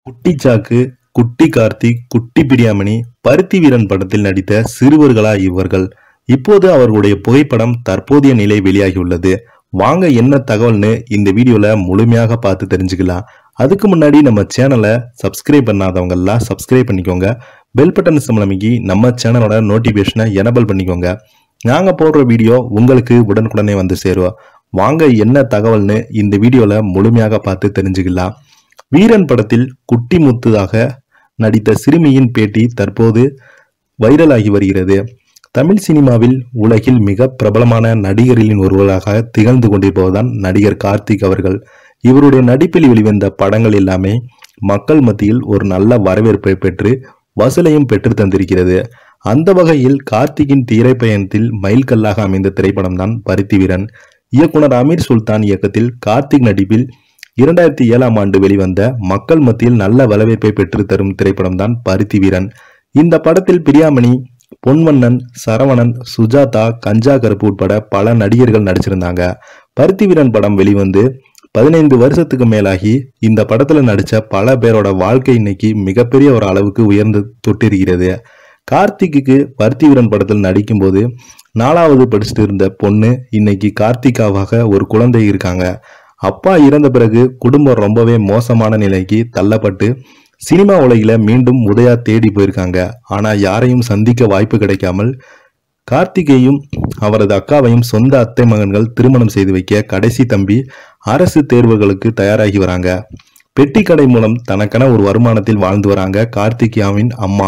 குட்டிச்சாக்கு குட்டி கார்த்திக் குட்டி பிரியாமணி பருத்தி வீரன் படத்தில் நடித்த சிறுவர்களா இவர்கள் இப்போது அவர்களுடைய புகைப்படம் தற்போதைய நிலை வெளியாகியுள்ளது வாங்க என்ன தகவல்னு இந்த வீடியோல முழுமையாக பார்த்து தெரிஞ்சுக்கலாம் அதுக்கு முன்னாடி நம்ம சேனலை சப்ஸ்கிரைப் பண்ணாதவங்க எல்லாம் சப்ஸ்கிரைப் பண்ணிக்கோங்க பெல் பட்டன் சம்பளமிக்கி நம்ம சேனலோட நோட்டிபிகேஷனை எனபிள் பண்ணிக்கோங்க நாங்க போடுற வீடியோ உங்களுக்கு உடனுக்குடனே வந்து சேரும் வாங்க என்ன தகவல்னு இந்த வீடியோல முழுமையாக பார்த்து தெரிஞ்சுக்கலாம் வீரன் படத்தில் குட்டி முத்துதாக நடித்த சிறுமியின் பேட்டி தற்போது வைரலாகி வருகிறது தமிழ் சினிமாவில் உலகில் மிக பிரபலமான நடிகர்களின் ஒருவராக திகழ்ந்து கொண்டிருப்பதுதான் நடிகர் கார்த்திக் அவர்கள் இவருடைய நடிப்பில் வெளிவந்த படங்கள் எல்லாமே மக்கள் மத்தியில் ஒரு நல்ல வரவேற்பை பெற்று வசூலையும் பெற்று தந்திருக்கிறது அந்த வகையில் கார்த்திகின் திரைப்பயணத்தில் மைல்கல்லாக அமைந்த திரைப்படம் தான் பருத்தி வீரன் இயக்குனர் அமீர் சுல்தான் இயக்கத்தில் கார்த்திக் நடிப்பில் இரண்டாயிரத்தி ஏழாம் ஆண்டு வெளிவந்த மக்கள் மத்தியில் நல்ல வரவேற்பை பெற்று தரும் திரைப்படம் தான் பருத்தி வீரன் இந்த படத்தில் பிரியாமணி பொன்வண்ணன் சரவணன் சுஜாதா கஞ்சா கருப்பு உட்பட பல நடிகர்கள் நடிச்சிருந்தாங்க பருத்தி வீரன் படம் வெளிவந்து பதினைந்து வருஷத்துக்கு மேலாகி இந்த படத்துல நடிச்ச பல பேரோட வாழ்க்கை இன்னைக்கு மிகப்பெரிய ஒரு அளவுக்கு உயர்ந்து தொட்டிருக்கிறது கார்த்திக்கு பருத்தி வீரன் படத்தில் நடிக்கும்போது நாலாவது படிச்சுட்டு இருந்த பொண்ணு இன்னைக்கு கார்த்திகாவாக ஒரு குழந்தை இருக்காங்க அப்பா இறந்த பிறகு குடும்பம் ரொம்பவே மோசமான நிலைக்கு தள்ளப்பட்டு சினிமா உலகில மீண்டும் உதயா தேடி போயிருக்காங்க ஆனா யாரையும் சந்திக்க வாய்ப்பு கிடைக்காமல் கார்த்திகையும் அவரது அக்காவையும் சொந்த அத்தை மகன்கள் திருமணம் செய்து வைக்க கடைசி தம்பி அரசு தேர்வுகளுக்கு தயாராகி வராங்க பெட்டி கடை மூலம் தனக்கென ஒரு வருமானத்தில் வாழ்ந்து வராங்க கார்த்திகியாவின் அம்மா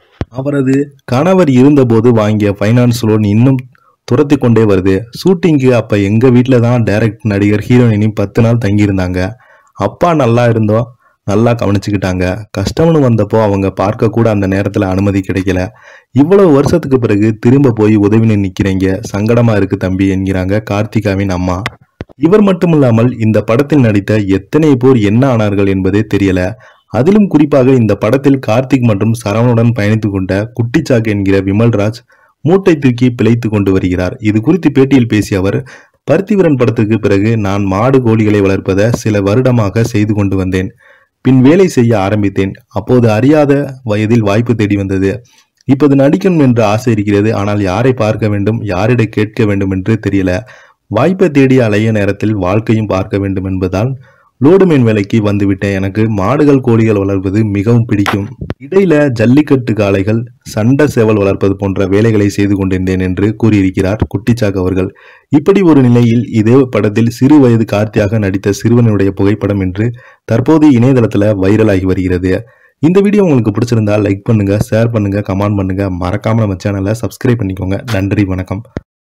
அவரது கணவர் இருந்தபோது வாங்கிய ஃபைனான்ஸ் லோன் இன்னும் துரத்தி கொண்டே வருது ஷூட்டிங்க்கு அப்ப எங்க வீட்டில் தான் டைரக்ட் நடிகர் ஹீரோயினி பத்து நாள் தங்கியிருந்தாங்க அப்பா நல்லா இருந்தோம் நல்லா கவனிச்சுக்கிட்டாங்க கஷ்டம்னு வந்தப்போ அவங்க பார்க்க கூட அந்த நேரத்துல அனுமதி கிடைக்கல இவ்வளவு வருஷத்துக்கு பிறகு திரும்ப போய் உதவின்னு நிக்கிறீங்க சங்கடமா இருக்கு தம்பி என்கிறாங்க கார்த்திகாவின் அம்மா இவர் மட்டுமில்லாமல் இந்த படத்தில் நடித்த எத்தனை பேர் என்ன ஆனார்கள் என்பதே தெரியல அதிலும் குறிப்பாக இந்த படத்தில் கார்த்திக் மற்றும் சரவணுடன் பயணித்துக் கொண்ட குட்டிச்சாக்கு என்கிற விமல்ராஜ் மூட்டை தூக்கி பிழைத்து கொண்டு வருகிறார் இது குறித்து பேட்டியில் பேசிய அவர் பருத்திவரன் படத்துக்கு பிறகு நான் மாடு கோழிகளை வளர்ப்பதை சில வருடமாக செய்து கொண்டு வந்தேன் பின் வேலை செய்ய ஆரம்பித்தேன் அப்போது அறியாத வயதில் வாய்ப்பு தேடி வந்தது இப்போது நடிக்கணும் என்ற ஆசை இருக்கிறது ஆனால் யாரை பார்க்க வேண்டும் யாரிடம் கேட்க வேண்டும் என்று தெரியல வாய்ப்பை தேடி அலைய நேரத்தில் வாழ்க்கையும் பார்க்க வேண்டும் என்பதால் லோடுமேன் வேலைக்கு வந்துவிட்டேன் எனக்கு மாடுகள் கோழிகள் வளர்ப்பது மிகவும் பிடிக்கும் இடையில ஜல்லிக்கட்டு காளைகள் சண்டை சேவல் வளர்ப்பது போன்ற வேலைகளை செய்து கொண்டிருந்தேன் என்று கூறியிருக்கிறார் குட்டிச்சாக் அவர்கள் இப்படி ஒரு நிலையில் இதே படத்தில் சிறு வயது கார்த்தியாக நடித்த சிறுவனுடைய புகைப்படம் என்று தற்போது இணையதளத்துல வைரலாகி வருகிறது இந்த வீடியோ உங்களுக்கு பிடிச்சிருந்தா லைக் பண்ணுங்க ஷேர் பண்ணுங்க கமெண்ட் பண்ணுங்க மறக்காம நம்ம சேனலை சப்ஸ்கிரைப் பண்ணிக்கோங்க நன்றி வணக்கம்